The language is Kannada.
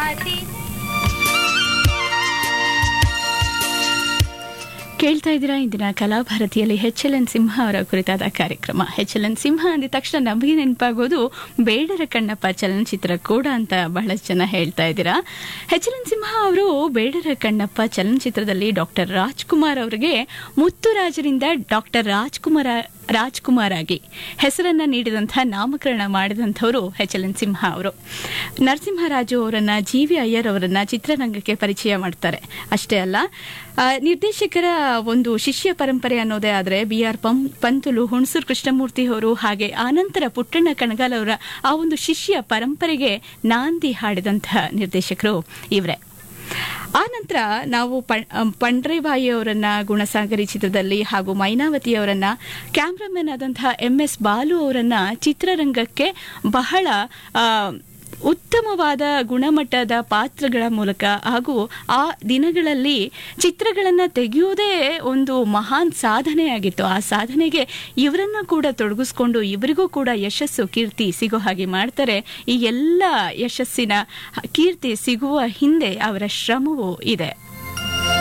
ಭಾತಿ ಕೇಳ್ತಾ ಇದ್ದೀರಾ ಇಂದಿನ ಕಲಾಭಾರತಿಯಲ್ಲಿ ಎಚ್ ಎಲ್ ಎನ್ ಸಿಂಹ ಅವರ ಕುರಿತಾದ ಕಾರ್ಯಕ್ರಮ ಎಚ್ ಎಲ್ ಎನ್ ಸಿಂಹ ಅಂದ ತಕ್ಷಣ ನಮಗೆ ನೆನಪಾಗೋದು ಬೇಡರ ಕಣ್ಣಪ್ಪ ಚಲನಚಿತ್ರ ಕೂಡ ಅಂತ ಬಹಳಷ್ಟು ಜನ ಹೇಳ್ತಾ ಇದ್ದೀರಾ ಎಚ್ ಎಲ್ ಎನ್ ಸಿಂಹ ಅವರು ಬೇಡರ ಕಣ್ಣಪ್ಪ ಚಲನಚಿತ್ರದಲ್ಲಿ ಡಾಕ್ಟರ್ ರಾಜ್ಕುಮಾರ್ ಅವರಿಗೆ ಮುತ್ತುರಾಜರಿಂದ ಡಾಕ್ಟರ್ ರಾಜ್ಕುಮಾರ ರಾಜ್ಕುಮಾರ್ ಆಗಿ ಹೆಸರನ್ನ ನೀಡಿದಂತಹ ನಾಮಕರಣ ಮಾಡಿದಂಥವರು ಎಚ್ ಎಲ್ ಎನ್ ಸಿಂಹ ಅವರು ನರಸಿಂಹರಾಜು ಅವರನ್ನ ಜಿ ವಿ ಅಯ್ಯರ್ ಅವರನ್ನ ಚಿತ್ರರಂಗಕ್ಕೆ ಪರಿಚಯ ಮಾಡ್ತಾರೆ ಅಷ್ಟೇ ಅಲ್ಲ ಆ, ನಿರ್ದೇಶಕರ ಒಂದು ಶಿಷ್ಯ ಪರಂಪರೆ ಅನ್ನೋದೇ ಆದರೆ ಬಿ ಆರ್ ಪಂ ಪಂತುಲು ಹುಣಸೂರು ಕೃಷ್ಣಮೂರ್ತಿ ಅವರು ಹಾಗೆ ಆನಂತರ ಪುಟ್ಟಣ್ಣ ಕಣಗಾಲ್ ಅವರ ಆ ಒಂದು ಶಿಷ್ಯ ಪರಂಪರೆಗೆ ನಾಂದಿ ಹಾಡಿದಂತಹ ನಿರ್ದೇಶಕರು ಇವರೇ ಆ ನಂತರ ನಾವು ಪ- ಅಂ, ಪಂಡ್ರೇಬಾಯಿ ಅವರನ್ನ ಗುಣಸಾಗರಿ ಚಿತ್ರದಲ್ಲಿ ಹಾಗೂ ಮೈನಾವತಿ ಅವರನ್ನ ಕ್ಯಾಮ್ರಾಮನ್ ಆದಂತಹ ಎಂ ಎಸ್ ಬಾಲು ಅವರನ್ನ ಚಿತ್ರರಂಗಕ್ಕೆ ಬಹಳ ಆ, ಉತ್ತಮವಾದ ಗುಣಮಟ್ಟದ ಪಾತ್ರಗಳ ಮೂಲಕ ಹಾಗೂ ಆ ದಿನಗಳಲ್ಲಿ ಚಿತ್ರಗಳನ್ನು ತೆಗೆಯುವುದೇ ಒಂದು ಮಹಾನ್ ಸಾಧನೆಯಾಗಿತ್ತು ಆ ಸಾಧನೆಗೆ ಇವರನ್ನ ಕೂಡ ತೊಡಗಿಸ್ಕೊಂಡು ಇವರಿಗೂ ಕೂಡ ಯಶಸ್ಸು ಕೀರ್ತಿ ಸಿಗೋ ಹಾಗೆ ಮಾಡ್ತಾರೆ ಈ ಎಲ್ಲ ಯಶಸ್ಸಿನ ಕೀರ್ತಿ ಸಿಗುವ ಹಿಂದೆ ಅವರ ಶ್ರಮವೂ ಇದೆ